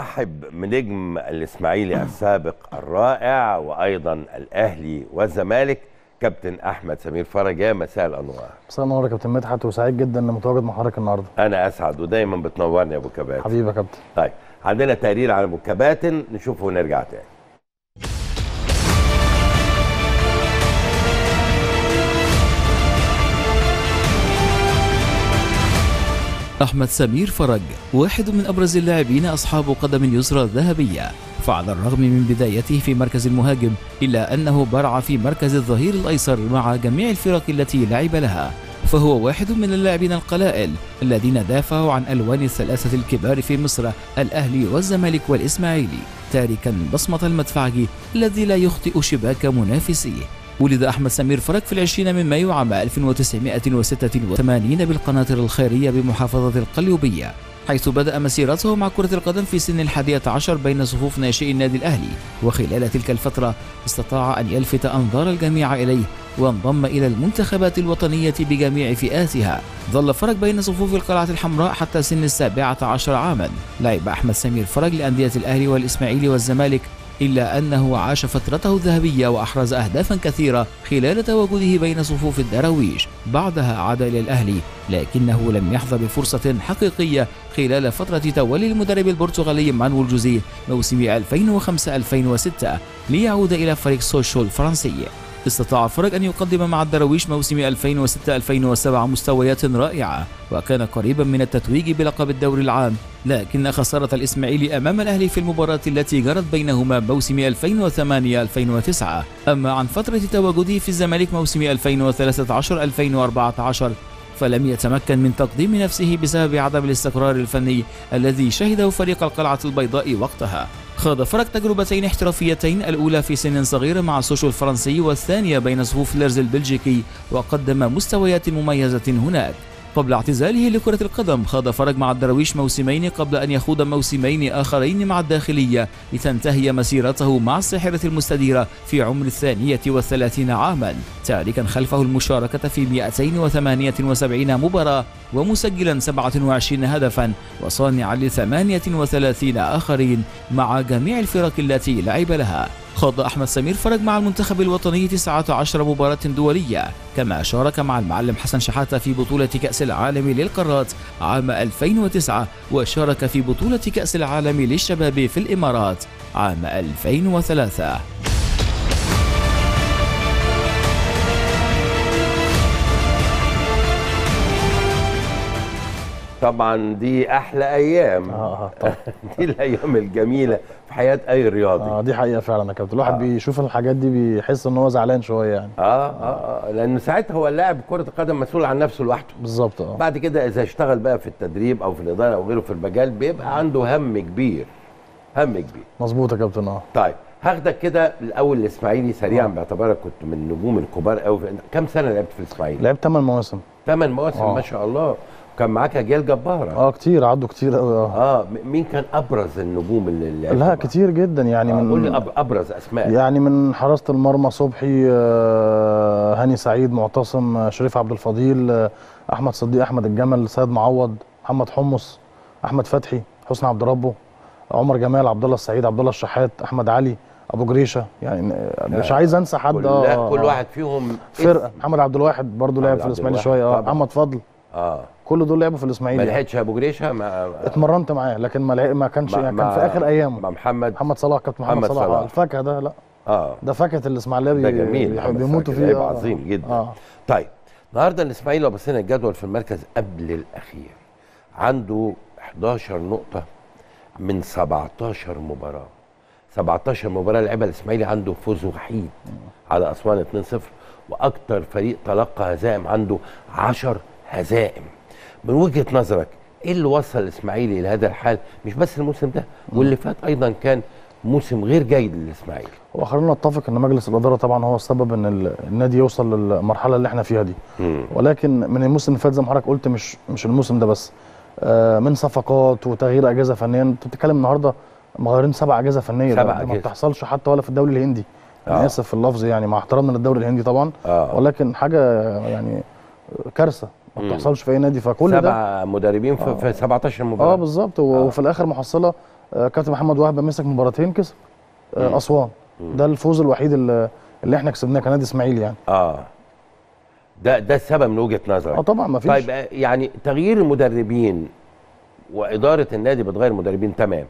نرحب بنجم الاسماعيلي السابق الرائع وايضا الاهلي والزمالك كابتن احمد سمير فرج يا مساء الانوار مساء النور يا كابتن مدحت وسعيد جدا اني متواجد مع حضرتك النهارده انا اسعد ودايما بتنورني يا ابو كباتن حبيبي يا كابتن طيب عندنا تقرير عن ابو كباتن نشوفه ونرجع تاني أحمد سمير فرج واحد من أبرز اللاعبين أصحاب قدم يسرى ذهبية فعلى الرغم من بدايته في مركز المهاجم إلا أنه برع في مركز الظهير الأيسر مع جميع الفرق التي لعب لها فهو واحد من اللاعبين القلائل الذين دافعوا عن ألوان الثلاثة الكبار في مصر الأهلي والزمالك والإسماعيلي تاركا بصمة المدفعجي الذي لا يخطئ شباك منافسيه ولد أحمد سمير فرج في العشرين من مايو عام 1986 بالقناطر الخيرية بمحافظة القليوبية حيث بدأ مسيرته مع كرة القدم في سن الحادية عشر بين صفوف ناشئي النادي الأهلي وخلال تلك الفترة استطاع أن يلفت أنظار الجميع إليه وانضم إلى المنتخبات الوطنية بجميع فئاتها ظل فرج بين صفوف القلعة الحمراء حتى سن السابعة عشر عاما لعب أحمد سمير فرج لأندية الأهلي والإسماعيلي والزمالك إلا أنه عاش فترته الذهبية وأحرز أهدافا كثيرة خلال تواجده بين صفوف الدراويش بعدها عاد إلى الأهلي لكنه لم يحظى بفرصة حقيقية خلال فترة تولي المدرب البرتغالي مانويل جوزيه موسم 2005-2006 ليعود إلى فريق سوشو الفرنسي استطاع فرج أن يقدم مع الدراويش موسم 2006-2007 مستويات رائعة وكان قريبا من التتويج بلقب الدوري العام لكن خسارة الإسماعيلي أمام الأهلي في المباراة التي جرت بينهما موسم 2008-2009 أما عن فترة تواجده في الزمالك موسم 2013-2014 فلم يتمكن من تقديم نفسه بسبب عدم الاستقرار الفني الذي شهده فريق القلعة البيضاء وقتها خاض فرق تجربتين احترافيتين الأولى في سن صغير مع سوشو الفرنسي والثانية بين صفوف ليرز البلجيكي وقدم مستويات مميزة هناك قبل اعتزاله لكرة القدم خاض فرج مع الدراويش موسمين قبل أن يخوض موسمين آخرين مع الداخلية لتنتهي مسيرته مع الساحرة المستديرة في عمر الثانية والثلاثين عاما تاركا خلفه المشاركة في 278 مباراة ومسجلا 27 هدفا وصانعا ل 38 آخرين مع جميع الفرق التي لعب لها خاض أحمد سمير فرج مع المنتخب الوطني 19 مباراة دولية كما شارك مع المعلم حسن شحاتة في بطولة كأس العالم للقارات عام 2009 وشارك في بطولة كأس العالم للشباب في الإمارات عام 2003 طبعا دي احلى ايام اه طبعا دي الايام الجميله في حياه اي رياضي اه دي حقيقه فعلا يا كابتن الواحد بيشوف الحاجات دي بيحس ان هو زعلان شويه يعني آه, اه اه لان ساعتها هو اللاعب كره القدم مسؤول عن نفسه لوحده بالظبط اه بعد كده اذا اشتغل بقى في التدريب او في الاداره او غيره في المجال بيبقى عنده هم كبير هم كبير مظبوط يا كابتن اه طيب هاخدك كده الاول الاسماعيلي سريعا باعتبارك كنت من النجوم الكبار قوي في... كم سنه لعبت في الاسماعيلي؟ لعبت 8 مواسم ثمان مواسم آه. ما شاء الله وكان معاك اجيال جباره اه كتير عدوا كتير قوي اه اه م- مين كان ابرز النجوم اللي لعبت لا معاك؟ كتير جدا يعني آه قول لي من أب... ابرز اسماء يعني من حراسه المرمى صبحي آه، هاني سعيد معتصم آه، شريف عبد الفضيل آه، احمد صديق احمد الجمل سيد معوض محمد حمص احمد فتحي حسني عبد ربه عمر جمال عبد الله السعيد عبد الله الشحات احمد علي ابو جريشه يعني آه، مش عايز انسى حد كل, آه، كل آه. واحد فيهم فرقه اسم. محمد عبد الواحد برضه لعب محمد في عبد الاسماعيلي الواحد شويه اه طبعا. محمد فضل اه كل دول لعبوا في ما الاسماعيلي يعني. لحقتش ابو جريشه مع اتمرنت معاه لكن ما لعب- ما كانش مع- يعني كان مع- في اخر ايامه مع محمد محمد صلاح كابتن محمد, محمد صلاح, صلاح. آه، الفاكهه ده لا اه ده فاكهه الاسماعيليه ده بي- جميل بي- محمد بيموتوا صلاح، فيه لعيب آه. عظيم جدا اه طيب النهارده الاسماعيلي لو بصينا الجدول في المركز قبل الاخير عنده 11 نقطه من 17 مباراه 17 مباراه لعبها الاسماعيلي عنده فوز وحيد على اسوان 2-0 واكتر فريق تلقى هزائم عنده 10 هزائم من وجهه نظرك ايه اللي وصل الاسماعيلي لهذا الحال مش بس الموسم ده واللي فات ايضا كان موسم غير جيد للاسماعيلي وخلينا نتفق ان مجلس الاداره طبعا هو السبب ان ال- النادي يوصل للمرحله اللي احنا فيها دي مم. ولكن من الموسم اللي فات زي ما حضرتك قلت مش مش الموسم ده بس آه، من صفقات وتغيير اجهزه فنيه انت بتتكلم النهارده مغيرين سبع اجهزه فنيه ده- سبع ده ما أجهزة. بتحصلش حتى ولا في الدوري الهندي انا آه. اسف في اللفظ يعني مع احترامنا للدوري الهندي طبعا اه ولكن حاجه يعني كارثه ما مم. بتحصلش في اي نادي فكل ده سبع مدربين في, في 17 مباراه اه بالظبط و- آه. وفي الاخر محصله آه، كابتن محمد وهبه مسك مباراتين كسب آه، اسوان ده الفوز الوحيد اللي, اللي احنا كسبناه كنادي اسماعيلي يعني اه ده ده السبب من وجهه نظرك اه طبعا ما فيش طيب آه، يعني تغيير المدربين واداره النادي بتغير المدربين تمام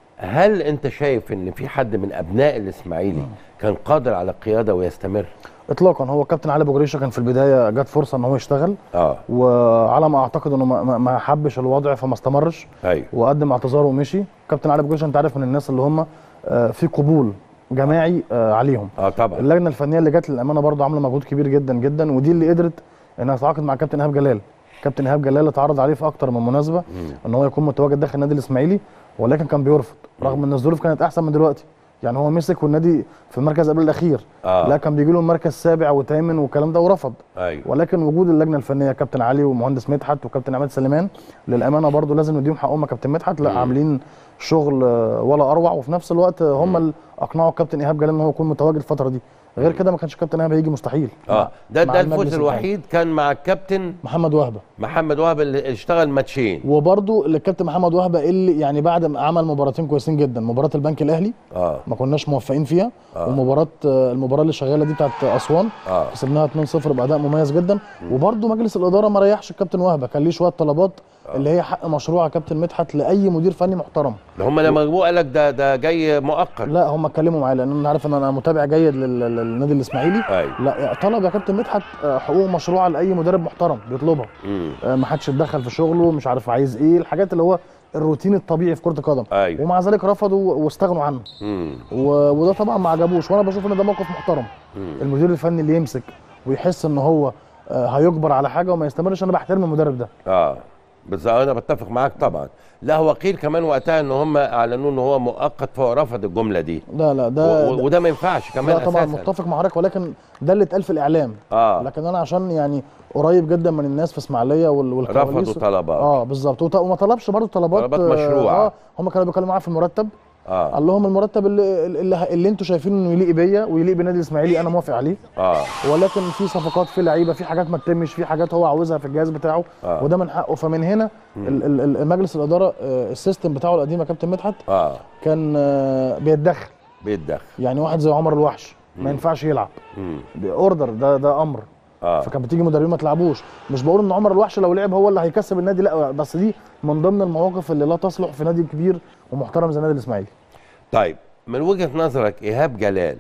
هل انت شايف ان في حد من ابناء الاسماعيلي كان قادر على القياده ويستمر اطلاقا هو كابتن علي ابو جريشه كان في البدايه جت فرصه ان هو يشتغل اه وعلى ما اعتقد انه ما- ما ما حبش الوضع فما استمرش ايوه وقدم اعتذاره ومشي كابتن علي ابو جريشه انت عارف من الناس اللي هم آه، في قبول جماعي آه، عليهم اه طبعا اللجنه الفنيه اللي جت للامانه برضه عامله مجهود كبير جدا جدا ودي اللي قدرت انها تتعاقد مع كابتن ايهاب جلال كابتن ايهاب جلال اتعرض عليه في اكتر من مناسبه ان هو يكون متواجد داخل النادي الاسماعيلي ولكن كان بيرفض رغم ان الظروف كانت احسن من دلوقتي يعني هو مسك والنادي في المركز قبل الاخير آه. لا كان بيجي له المركز سابع وثامن والكلام ده ورفض ايوه ولكن وجود اللجنه الفنيه كابتن علي ومهندس مدحت وكابتن عماد سليمان للامانه برضو لازم نديهم حقهم يا كابتن مدحت لا عاملين شغل آه، ولا اروع وفي نفس الوقت آه، هم اللي اقنعوا الكابتن ايهاب جلال ان هو يكون متواجد الفتره دي غير كده ما كانش كابتن ايهاب هيجي مستحيل اه مع- ده مع ده المجلس الفوز الفني. الوحيد كان مع الكابتن محمد وهبه محمد وهب اللي اشتغل ماتشين وبرضو اللي الكابتن محمد وهبه اللي يعني بعد ما عمل مباراتين كويسين جدا مباراه البنك الاهلي اه ما كناش موفقين فيها آه. ومباراه آه، المباراه اللي شغاله دي بتاعت اسوان اه كسبناها 2-0 باداء مميز جدا وبرده مجلس الاداره ما ريحش الكابتن وهبه كان ليه شويه طلبات اللي هي حق مشروع يا كابتن مدحت لاي مدير فني محترم ده هم لما جابوه قال لك ده ده جاي مؤقت لا هم اتكلموا معايا لان انا عارف ان انا متابع جيد لل- لل- للنادي الاسماعيلي ايوه لا طلب يا كابتن مدحت آه، حقوق مشروعه لاي مدرب محترم بيطلبها امم آه، ما حدش يتدخل في شغله مش عارف عايز ايه الحاجات اللي هو الروتين الطبيعي في كره القدم ايوه ومع ذلك رفضوا واستغنوا عنه امم و- وده طبعا ما عجبوش وانا بشوف ان ده موقف محترم المدير الفني اللي يمسك ويحس ان هو آه، هيجبر على حاجه وما يستمرش انا بحترم المدرب ده اه بالظبط انا بتفق معاك طبعا لا هو قيل كمان وقتها ان هم اعلنوا ان هو مؤقت فهو رفض الجمله دي لا لا و- ده و- وده ما ينفعش كمان لا طبعا اساسا متفق مع حضرتك ولكن ده اللي اتقال في الاعلام اه لكن انا عشان يعني قريب جدا من الناس في اسماعيليه وال- والكواليس رفضوا طلبات اه بالظبط وط- وما طلبش برضه طلبات طلبات آه، مشروعة. اه هم كانوا بيتكلموا معايا في المرتب اه قال لهم المرتب اللي اللي, اللي انتوا شايفينه انه يليق بيا ويليق بالنادي الاسماعيلي انا موافق عليه اه ولكن في صفقات في لعيبه في حاجات ما تتمش في حاجات هو عاوزها في الجهاز بتاعه آه. وده من حقه فمن هنا ال- ال- ال- مجلس الاداره آه، السيستم بتاعه القديم يا كابتن مدحت اه كان آه، بيتدخل بيتدخل يعني واحد زي عمر الوحش ما ينفعش يلعب امم اوردر ده ده امر اه فكان بتيجي مدربين ما تلعبوش مش بقول ان عمر الوحش لو لعب هو اللي هيكسب النادي لا بس دي من ضمن المواقف اللي لا تصلح في نادي كبير ومحترم زي النادي الاسماعيلي طيب من وجهه نظرك ايهاب جلال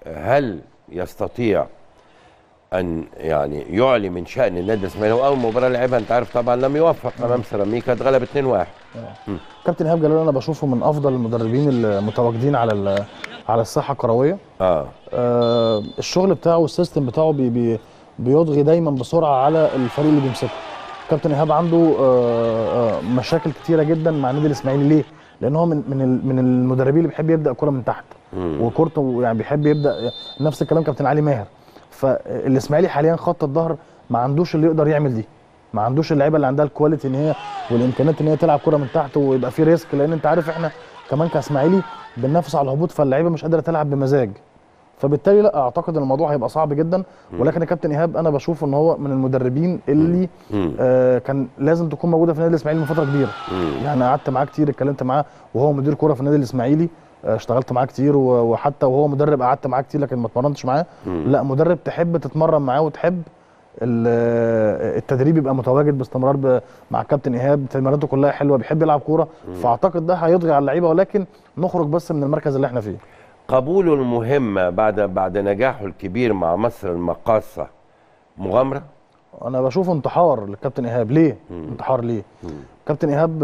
هل يستطيع ان يعني يعلي من شان النادي الاسماعيلي هو اول مباراه لعبها انت عارف طبعا لم يوفق امام سيراميكا اتغلب 2-1 كابتن ايهاب جلال انا بشوفه من افضل المدربين المتواجدين على ال- على الساحه الكرويه اه آه، الشغل بتاعه والسيستم بتاعه بي بي بيضغي دايما بسرعه على الفريق اللي بيمسكه كابتن ايهاب عنده آه، آه، مشاكل كتيره جدا مع النادي الاسماعيلي ليه لان هو من من ال- من المدربين اللي بيحب يبدا كره من تحت مم. وكورته يعني بيحب يبدا نفس الكلام كابتن علي ماهر فالاسماعيلي حاليا خط الظهر ما عندوش اللي يقدر يعمل دي ما عندوش اللعيبه اللي عندها الكواليتي ان هي والامكانيات ان هي تلعب كره من تحت ويبقى في ريسك لان انت عارف احنا كمان كاسماعيلي بننافس على الهبوط فاللعيبه مش قادره تلعب بمزاج فبالتالي لا اعتقد ان الموضوع هيبقى صعب جدا ولكن الكابتن ايهاب انا بشوف ان هو من المدربين اللي مم. آه كان لازم تكون موجوده في النادي الاسماعيلي من فتره كبيره مم. يعني قعدت معاه كتير اتكلمت معاه وهو مدير كوره في النادي الاسماعيلي آه، اشتغلت معاه كتير و- وحتى وهو مدرب قعدت معاه كتير لكن ما اتمرنتش معاه لا مدرب تحب تتمرن معاه وتحب ال- آه، التدريب يبقى متواجد باستمرار ب- مع الكابتن ايهاب تمريناته كلها حلوه بيحب يلعب كوره فاعتقد ده هيضغي على اللعيبه ولكن نخرج بس من المركز اللي احنا فيه قبوله المهمه بعد بعد نجاحه الكبير مع مصر المقاصه مغامره انا بشوف انتحار للكابتن ايهاب ليه انتحار ليه كابتن ايهاب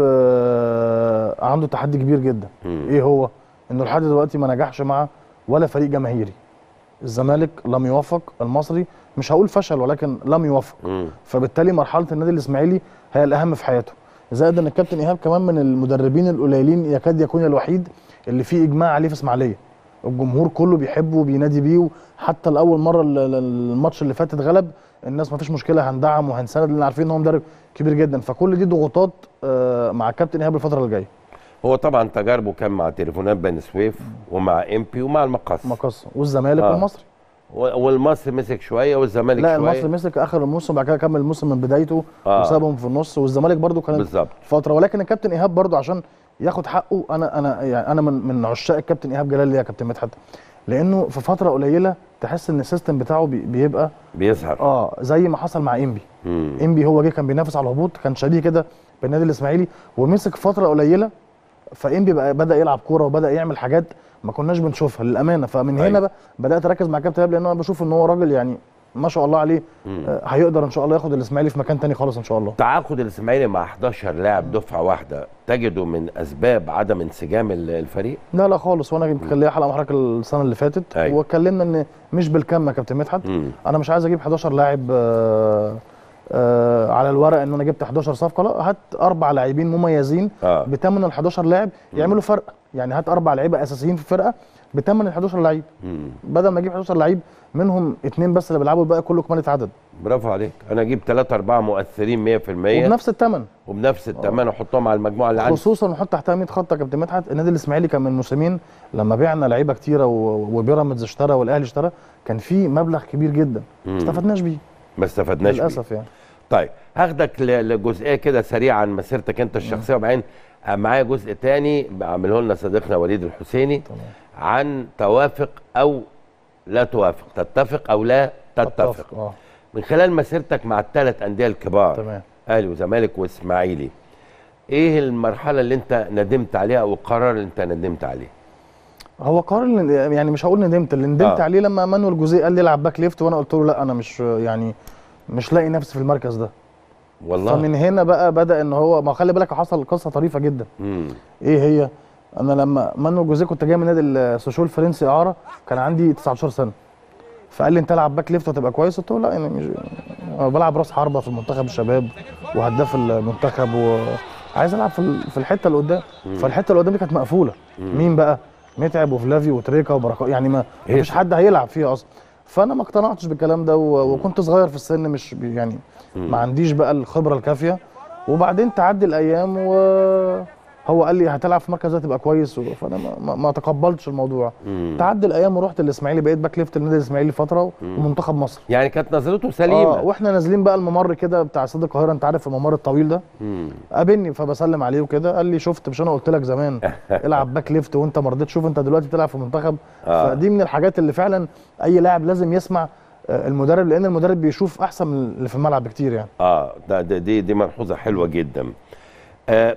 آه، عنده تحدي كبير جدا مم. ايه هو انه لحد دلوقتي ما نجحش مع ولا فريق جماهيري الزمالك لم يوفق المصري مش هقول فشل ولكن لم يوفق مم. فبالتالي مرحله النادي الاسماعيلي هي الاهم في حياته زائد ان الكابتن ايهاب كمان من المدربين القليلين يكاد يكون الوحيد اللي فيه اجماع عليه في اسماعيليه الجمهور كله بيحبه وبينادي بيه حتى الاول مره ال- ال- الماتش اللي فات اتغلب الناس ما فيش مشكله هندعم وهنساند لان عارفين ان هو مدرب كبير جدا فكل دي ضغوطات آه، مع الكابتن ايهاب الفتره اللي جايه هو طبعا تجاربه كان مع تليفونات بني سويف ومع امبي ومع المقص مقص والزمالك آه. والمصري و- والمصري مسك شويه والزمالك لا شويه المصري مسك اخر الموسم بعد كده كمل الموسم من بدايته آه. وسابهم في النص والزمالك برضو كانت بالظبط فتره ولكن الكابتن ايهاب برضو عشان ياخد حقه انا انا يعني انا من من عشاق الكابتن ايهاب جلال ليه يا كابتن مدحت لانه في فتره قليله تحس ان السيستم بتاعه بي- بيبقى بيظهر اه زي ما حصل مع انبي مم. انبي هو جه كان بينافس على الهبوط كان شبيه كده بالنادي الاسماعيلي ومسك فتره قليله فانبي بقى بدا يلعب كوره وبدا يعمل حاجات ما كناش بنشوفها للامانه فمن هنا أيوة. بقى بدات اركز مع كابتن ايهاب لان انا بشوف ان هو راجل يعني ما شاء الله عليه آه، هيقدر ان شاء الله ياخد الاسماعيلي في مكان تاني خالص ان شاء الله تعاقد الاسماعيلي مع 11 لاعب دفعه واحده تجده من اسباب عدم انسجام ال- الفريق لا لا خالص وانا يمكن كان ليا حلقه مع حضرتك السنه اللي فاتت أيوة. واتكلمنا ان مش بالكم يا كابتن مدحت مم. انا مش عايز اجيب 11 لاعب آه، آه، على الورق ان انا جبت 11 صفقه لا هات اربع لاعبين مميزين اه بتمن ال 11 لاعب يعملوا فرق يعني هات اربع لعيبه اساسيين في الفرقه بتمن ال 11 لعيب مم. بدل ما اجيب 11 لعيب منهم اثنين بس اللي بيلعبوا الباقي كله كمالة عدد برافو عليك انا اجيب 3 4 مؤثرين 100% وبنفس الثمن وبنفس الثمن احطهم على المجموعه اللي عندي خصوصا نحط تحتها 100 خط يا كابتن مدحت النادي الاسماعيلي كان من موسمين لما بعنا لعيبه كتيره و- وبيراميدز اشترى والاهلي اشترى كان في مبلغ كبير جدا مم. ما استفدناش بيه ما استفدناش بيه. للاسف يعني طيب هاخدك ل- لجزئيه كده سريعه عن مسيرتك انت الشخصيه وبعدين معايا جزء تاني عامله لنا صديقنا وليد الحسيني عن توافق او لا توافق تتفق او لا تتفق اه من خلال مسيرتك مع الثلاث انديه الكبار تمام اهلي وزمالك واسماعيلي ايه المرحله اللي انت ندمت عليها او القرار اللي انت ندمت عليه هو قرار اللي- يعني مش هقول ندمت اللي ندمت آه. عليه لما مانويل جوزيه قال لي العب باك ليفت وانا قلت له لا انا مش يعني مش لاقي نفسي في المركز ده والله فمن هنا بقى بدا ان هو ما خلي بالك حصل قصه طريفه جدا مم. ايه هي انا لما مانويل جوزيه كنت جاي من نادي السوشيال الفرنسي اعاره كان عندي 19 سنه فقال لي انت العب باك ليفت وهتبقى كويس قلت له لا يعني مش أنا بلعب راس حربه في المنتخب الشباب وهداف المنتخب وعايز العب في ال- في الحته اللي قدام فالحته اللي قدام دي كانت مقفوله مين بقى متعب وفلافيو وتريكا وبركات يعني ما هي مفيش حد هيلعب فيها اصلا فانا ما اقتنعتش بالكلام ده و- وكنت صغير في السن مش بي- يعني ما عنديش بقى الخبره الكافيه وبعدين تعدي الايام وهو قال لي هتلعب في مركز ده تبقى كويس و- فانا ما, ما, ما تقبلتش الموضوع مم. تعدي الايام ورحت الاسماعيلي بقيت باك ليفت النادي الاسماعيلي فتره ومنتخب مصر يعني كانت نظرته سليمه اه واحنا نازلين بقى الممر كده بتاع استاد القاهره انت عارف الممر الطويل ده مم. قابلني فبسلم عليه وكده قال لي شفت مش انا قلت لك زمان العب باك ليفت وانت ما رضيتش شوف انت دلوقتي بتلعب في منتخب آه. فدي من الحاجات اللي فعلا اي لاعب لازم يسمع آه، المدرب لان المدرب بيشوف احسن من اللي في الملعب بكتير يعني اه ده ده- دي دي ملحوظه حلوه جدا آه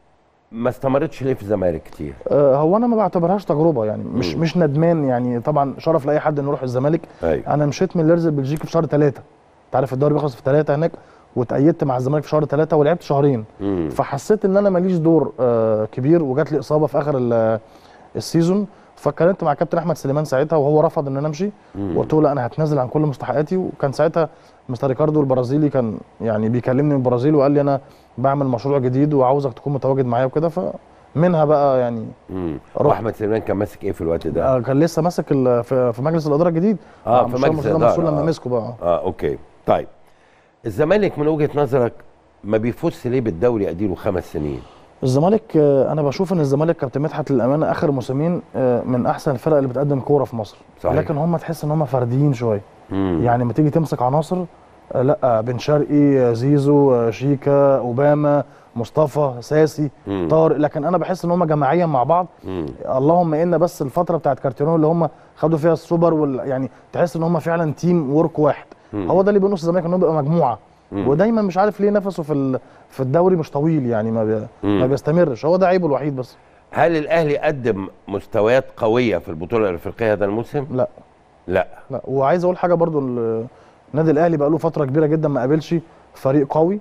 ما استمرتش ليه في الزمالك كتير آه، هو انا ما بعتبرهاش تجربه يعني مش مش ندمان يعني طبعا شرف لاي حد انه يروح الزمالك ايوه انا مشيت من ليرز البلجيكي في شهر ثلاثة انت عارف الدوري بيخلص في ثلاثة هناك واتأيدت مع الزمالك في شهر ثلاثة ولعبت شهرين مم. فحسيت ان انا ماليش دور آه كبير وجات لي اصابه في اخر ال- السيزون فاتكلمت مع كابتن احمد سليمان ساعتها وهو رفض ان انا امشي وقلت له لا انا هتنازل عن كل مستحقاتي وكان ساعتها مستر ريكاردو البرازيلي كان يعني بيكلمني من البرازيل وقال لي انا بعمل مشروع جديد وعاوزك تكون متواجد معايا وكده فمنها بقى يعني مم. رحت. واحمد سليمان كان ماسك ايه في الوقت ده آه، كان لسه ماسك ال- في في مجلس الاداره الجديد آه، مع في مشروع مجلس مرتضى الإدارة، منصور لما آه. مسكه بقى اه اوكي طيب الزمالك من وجهه نظرك ما بيفوزش ليه بالدوري اديله خمس سنين الزمالك آه، انا بشوف ان الزمالك كابتن مدحت للامانه اخر موسمين آه، من احسن الفرق اللي بتقدم كوره في مصر صحيح. لكن هم تحس ان هم فرديين شويه مم. يعني لما تيجي تمسك عناصر آه، لا آه، بن شرقي آه، زيزو آه، شيكا اوباما مصطفى ساسي مم. طارق لكن انا بحس ان هم جماعيا مع بعض مم. اللهم ان بس الفتره بتاعت كارتيرون اللي هم خدوا فيها السوبر وال يعني تحس ان هم فعلا تيم ورك واحد مم. هو ده اللي بينقص الزمالك ان هو بيبقى مجموعه مم. ودايما مش عارف ليه نفسه في ال- في الدوري مش طويل يعني ما بي مم. ما بيستمرش هو ده عيبه الوحيد بس هل الاهلي قدم مستويات قويه في البطوله الافريقيه هذا الموسم لا لا لا وعايز اقول حاجه برضو ال- النادي الاهلي بقى له فتره كبيره جدا ما قابلش فريق قوي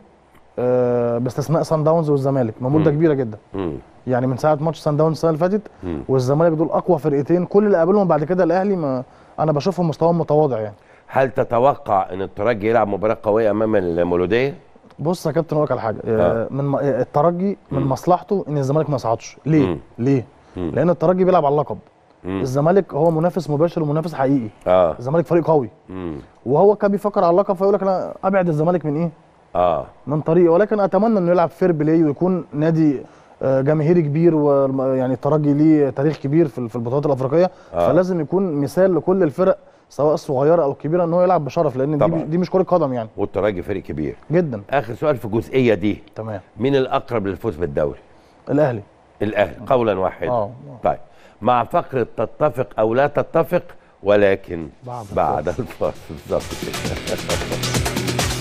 آه، باستثناء سان داونز والزمالك من مده مم. كبيره جدا مم. يعني من ساعه ماتش سان داونز السنه اللي فاتت مم. والزمالك دول اقوى فرقتين كل اللي قابلهم بعد كده الاهلي ما انا بشوفهم مستواهم متواضع يعني هل تتوقع ان الترجي يلعب مباراه قويه امام المولوديه بص يا كابتن اقول لك على حاجه آه. من م- آه، الترجي من مم. مصلحته ان الزمالك ما يصعدش ليه مم. ليه مم. لان الترجي بيلعب على اللقب مم. الزمالك هو منافس مباشر ومنافس حقيقي اه الزمالك فريق قوي مم. وهو كان بيفكر على اللقب فيقول لك انا ابعد الزمالك من ايه اه من طريقه ولكن اتمنى انه يلعب فير بلاي ويكون نادي آه، جماهيري كبير ويعني الترجي ليه تاريخ كبير في في البطولات الافريقيه آه. فلازم يكون مثال لكل الفرق سواء الصغيره او الكبيره ان هو يلعب بشرف لان دي طبعاً. دي مش كره قدم يعني والترجي فريق كبير جدا اخر سؤال في الجزئيه دي تمام مين الاقرب للفوز بالدوري الاهلي الاهلي قولا واحدا اه طيب مع فقره تتفق او لا تتفق ولكن بعد بعد الفاصل بالظبط كده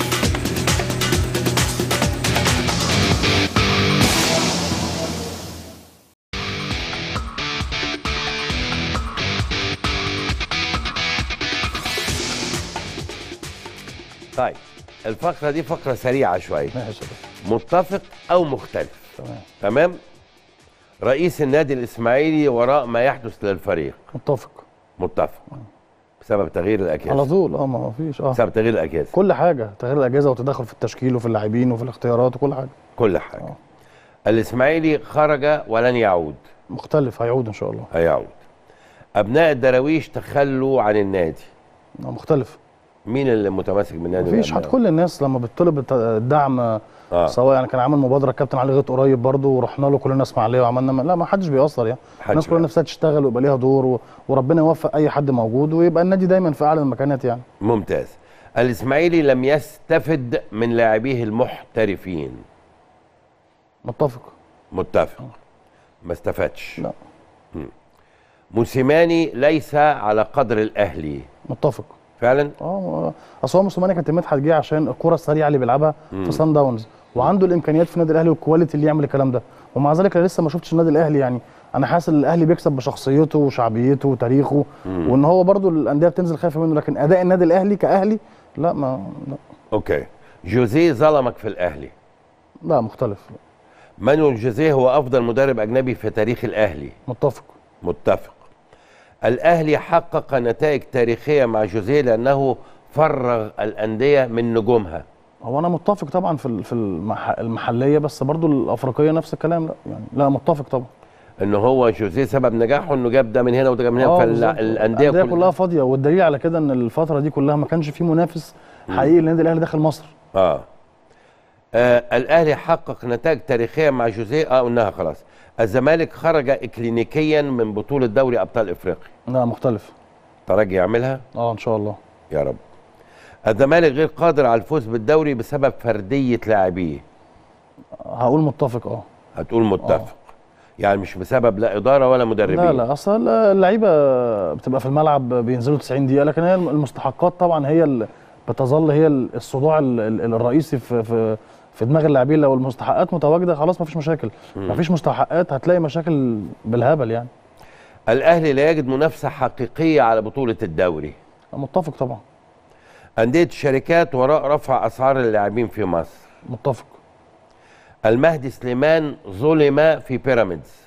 طيب الفقره دي فقره سريعه شويه ماشي يا باشا. متفق او مختلف تمام تمام رئيس النادي الاسماعيلي وراء ما يحدث للفريق متفق متفق بسبب تغيير على الاجهزه طول اه ما فيش اه بسبب تغيير الاجهزه كل حاجه تغيير الاجهزه وتدخل في التشكيل وفي اللاعبين وفي الاختيارات وكل حاجه كل حاجه آه. الاسماعيلي خرج ولن يعود مختلف هيعود ان شاء الله هيعود ابناء الدراويش تخلوا عن النادي آه، مختلف مين اللي متماسك بالنادي مفيش الأبناء؟ حد كل الناس لما بتطلب الت- الدعم آه. آه. سواء يعني كان عامل مبادره الكابتن علي غيط قريب برضه ورحنا له كلنا اسماعيليه وعملنا م- لا ما حدش بيأثر يعني حدش الناس كلها بيأثر. نفسها تشتغل ويبقى ليها دور و... وربنا يوفق اي حد موجود ويبقى النادي دايما في اعلى المكانات يعني ممتاز الاسماعيلي لم يستفد من لاعبيه المحترفين متفق متفق ما استفادش لا موسيماني ليس على قدر الاهلي متفق فعلا اه اصل هو موسيماني كان مدحت جه عشان الكره السريعه اللي بيلعبها في سان داونز وعنده الامكانيات في النادي الاهلي والكواليتي اللي يعمل الكلام ده ومع ذلك انا لسه ما شفتش النادي الاهلي يعني انا حاسس ان الاهلي بيكسب بشخصيته وشعبيته وتاريخه وان هو برضو الانديه بتنزل خايفه منه لكن اداء النادي الاهلي كاهلي لا ما لا, اوكي جوزيه ظلمك في الاهلي لا مختلف مانويل جوزيه هو افضل مدرب اجنبي في تاريخ الاهلي متفق متفق الاهلي حقق نتائج تاريخيه مع جوزيه لانه فرغ الانديه من نجومها هو انا متفق طبعا في ال- في المح... المحليه بس برضو الافريقيه نفس الكلام لا يعني لا متفق طبعا ان هو جوزيه سبب نجاحه انه جاب ده من هنا وده من هنا آه، بالظبط. فالانديه الأندية كلها فاضيه والدليل على كده ان الفتره دي كلها ما كانش في منافس حقيقي للنادي الاهلي داخل مصر آه. آه الاهلي حقق نتائج تاريخيه مع جوزيه اه قلناها خلاص الزمالك خرج اكلينيكيا من بطوله دوري ابطال افريقيا لا مختلف ترجي يعملها اه ان شاء الله يا رب الزمالك غير قادر على الفوز بالدوري بسبب فرديه لاعبيه هقول متفق اه هتقول متفق يعني مش بسبب لا اداره ولا مدربين لا لا اصل اللعيبه بتبقى في الملعب بينزلوا 90 دقيقه لكن هي المستحقات طبعا هي اللي بتظل هي الصداع ال- ال- الرئيسي في في في دماغ اللاعبين لو المستحقات متواجده خلاص مفيش مشاكل مفيش مستحقات هتلاقي مشاكل بالهبل يعني الاهلي لا يجد منافسه حقيقيه على بطوله الدوري متفق طبعا انديه الشركات وراء رفع اسعار اللاعبين في مصر متفق المهدي سليمان ظلم في بيراميدز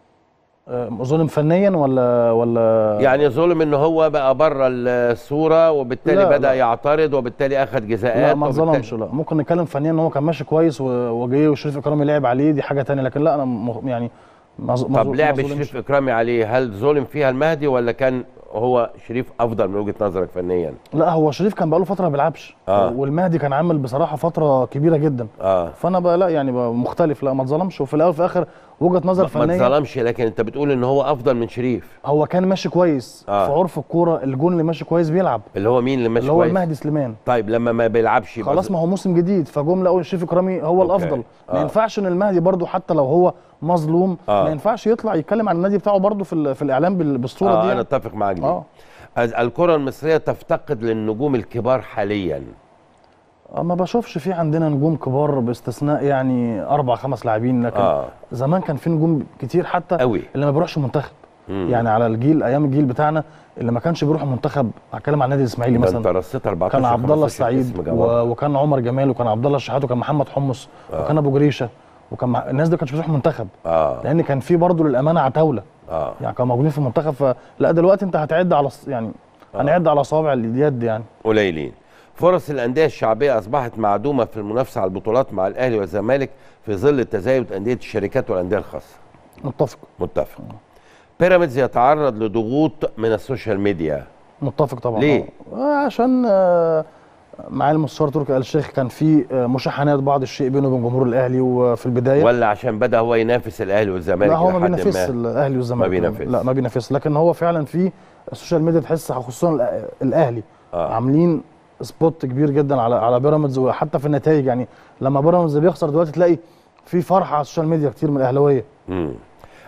آه، ظلم فنيا ولا ولا يعني ظلم ان هو بقى بره الصوره وبالتالي لا، بدا لا. يعترض وبالتالي اخذ جزاءات لا ما وبالتالي- اتظلمش لا ممكن نتكلم فنيا ان هو كان ماشي كويس و- وجاي وشريف اكرامي لعب عليه دي حاجه تانية لكن لا انا م- يعني ما ظ- ما طب ظ- لعب ما ظلمش. شريف اكرامي عليه هل ظلم فيها المهدي ولا كان هو شريف افضل من وجهه نظرك فنيا لا هو شريف كان بقاله فتره ما بيلعبش آه. والمهدي كان عامل بصراحه فتره كبيره جدا اه فانا بقى لا يعني بقى مختلف لا ما اتظلمش وفي الاول وفي الاخر وجهه نظر ما فنيه تظلمش لكن انت بتقول ان هو افضل من شريف هو كان ماشي كويس آه. في عرف الكوره الجون اللي ماشي كويس بيلعب اللي هو مين اللي ماشي اللي هو كويس المهدي سليمان طيب لما ما بيلعبش يبقى خلاص ما هو موسم جديد فجم لقوا شريف اكرامي هو أوكي. الافضل آه. ما ينفعش ان المهدي برضو حتى لو هو مظلوم آه. ما ينفعش يطلع يتكلم عن النادي بتاعه برضو في, ال- في الاعلام بال- بالصوره آه دي انا يعني. اتفق معاك دي اه از- الكره المصريه تفتقد للنجوم الكبار حاليا آه، ما بشوفش في عندنا نجوم كبار باستثناء يعني اربع خمس لاعبين لكن اه زمان كان في نجوم كتير حتى قوي اللي ما بيروحش منتخب مم. يعني على الجيل ايام الجيل بتاعنا اللي ما كانش بيروح منتخب هتكلم عن النادي الاسماعيلي ده انت مثلا رصيت 14 كان عبد الله 15 السعيد اسم و... جواب. وكان عمر جمال وكان عبد الله الشحات وكان محمد حمص آه. وكان ابو جريشه وكان مع... الناس دي ما كانتش بتروح منتخب اه لان كان في برضه للامانه عتاوله اه يعني كانوا موجودين في المنتخب فلا دلوقتي انت هتعد على الص- يعني هنعد على صوابع اليد يعني قليلين فرص الانديه الشعبيه اصبحت معدومه في المنافسه على البطولات مع الاهلي والزمالك في ظل تزايد انديه الشركات والانديه الخاصه متفق متفق بيراميدز يتعرض لضغوط من السوشيال ميديا متفق طبعا ليه؟ آه، عشان آه، معالي المستشار تركي آل الشيخ كان في آه، مشاحنات بعض الشيء بينه وبين جمهور الاهلي وفي البدايه ولا عشان بدا هو ينافس الاهلي والزمالك لا هو ما إلى حد بينافسش الاهلي والزمالك ما بينافسش. لا ما بينافسش لكن هو فعلا في السوشيال ميديا تحس خصوصا الأ- الاهلي آه. عاملين سبوت كبير جدا على على بيراميدز وحتى في النتائج يعني لما بيراميدز بيخسر دلوقتي تلاقي في فرحه على السوشيال ميديا كتير من الاهلاويه مم.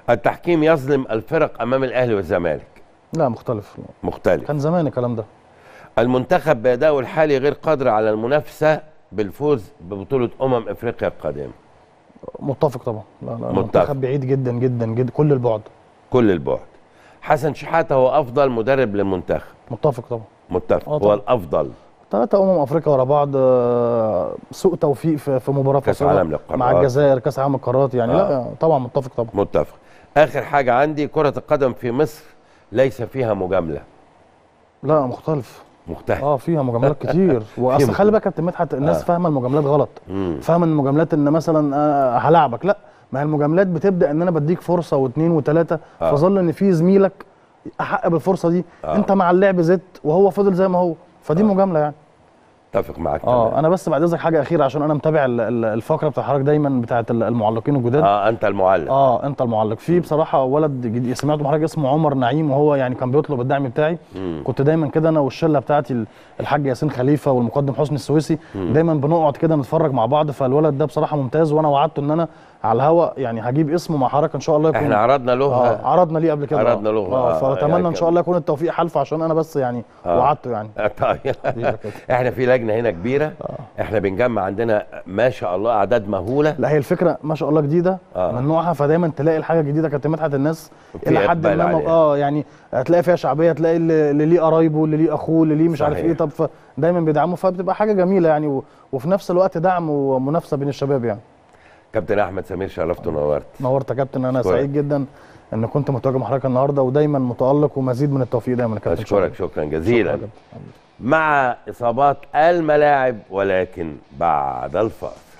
التحكيم يظلم الفرق امام الاهلي والزمالك لا مختلف مختلف كان زمان الكلام ده المنتخب بادائه الحالي غير قادر على المنافسه بالفوز ببطوله امم افريقيا القادمه متفق طبعا لا لا متفق. المنتخب بعيد جدا جدا جدا كل البعد كل البعد حسن شحاته هو افضل مدرب للمنتخب متفق طبعا متفق آه هو طبعا. الافضل ثلاثة أمم أفريقيا ورا بعض آه، سوء توفيق في في مباراة كأس فاصلة عالم للقارات. مع الجزائر كأس عالم القارات يعني آه. لا طبعا متفق طبعا متفق اخر حاجه عندي كره القدم في مصر ليس فيها مجامله لا مختلف مختلف اه فيها مجاملات كتير واصل خلي بالك يا كابتن مدحت الناس آه. فاهمه المجاملات غلط مم. فاهمه ان المجاملات ان مثلا آه، هلاعبك لا ما هي المجاملات بتبدا ان انا بديك فرصه واثنين وثلاثه آه. فظل ان في زميلك احق بالفرصه دي آه. انت مع اللعب زدت وهو فضل زي ما هو فدي مجامله يعني اتفق معاك اه تمام. انا بس بعد اذنك حاجه اخيره عشان انا متابع ال- ال- الفقره بتاع حضرتك دايما بتاعت ال- المعلقين الجداد اه انت المعلق اه انت المعلق في بصراحه ولد جديد سمعته حضرتك اسمه عمر نعيم وهو يعني كان بيطلب الدعم بتاعي مم. كنت دايما كده انا والشله بتاعتي ال- الحاج ياسين خليفه والمقدم حسني السويسي دايما بنقعد كده نتفرج مع بعض فالولد ده بصراحه ممتاز وانا وعدته ان انا على الهواء يعني هجيب اسمه مع حضرتك ان شاء الله يكون احنا عرضنا له آه عرضنا ليه قبل كده عرضنا آه. له، آه، اه فاتمنى يعني ان شاء الله يكون التوفيق حلفه عشان انا بس يعني آه. وعدته يعني آه، طيب حبيبي كده. احنا في لجنه هنا كبيره احنا بنجمع عندنا ما شاء الله اعداد مهوله لا هي الفكره ما شاء الله جديده آه. آه. من نوعها فدايما تلاقي الحاجه جديده كانت مدحت الناس في الى حد إقبال ما عليها. اه يعني هتلاقي فيها شعبيه تلاقي اللي اللي ليه قرايبه اللي ليه اخوه اللي ليه مش عارف صحيح. ايه طب فدايما بيدعموا فبتبقى حاجه جميله يعني و... وفي نفس الوقت دعم ومنافسه بين الشباب يعني كابتن احمد سمير شرفت ونورت نورت يا كابتن انا أشكرك. سعيد جدا ان كنت متواجد مع حضرتك النهارده ودايما متالق ومزيد من التوفيق دايما يا كابتن اشكرك شكرا جزيلا شكراً يا كابتن. مع اصابات الملاعب ولكن بعد الفاصل